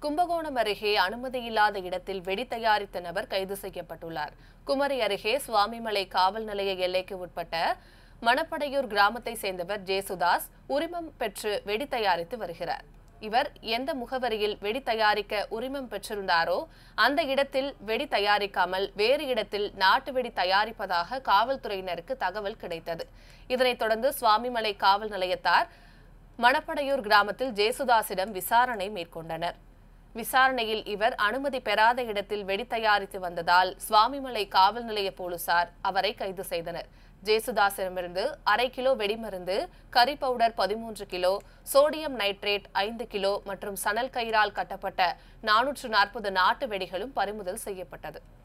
கும்பகோணம் அருகே அனுமதியில்லாத இடத்தில் வெடி தயாரித்த நபர் கைது செய்யப்பட்டுள்ளார் குமரி அருகே சுவாமிமலை காவல் நிலைய எல்லைக்கு உட்பட்ட மணப்படையூர் கிராமத்தை சேர்ந்தவர் ஜேசுதாஸ் உரிமம் பெற்று வெடி தயாரித்து வருகிறார் இவர் எந்த முகவரியில் வெடி தயாரிக்க உரிமம் பெற்றிருந்தாரோ அந்த இடத்தில் வெடி தயாரிக்காமல் வேறு இடத்தில் நாட்டு வெடி தயாரிப்பதாக காவல்துறையினருக்கு தகவல் கிடைத்தது இதனைத் தொடர்ந்து சுவாமிமலை காவல் நிலையத்தார் மணப்படையூர் கிராமத்தில் ஜேசுதாஸிடம் விசாரணை மேற்கொண்டனர் விசாரணையில் இவர் அனுமதி பெறாத இடத்தில் வெடி தயாரித்து வந்ததால் சுவாமிமலை காவல் நிலைய போலீசார் அவரை கைது செய்தனர் ஜேசுதாஸிடமிருந்து அரை கிலோ வெடிமருந்து கரி பவுடர் பதிமூன்று கிலோ சோடியம் நைட்ரேட் ஐந்து கிலோ மற்றும் சணல் கயிறால் கட்டப்பட்ட நானூற்று நாற்பது நாட்டு வெடிகளும் பறிமுதல் செய்யப்பட்டது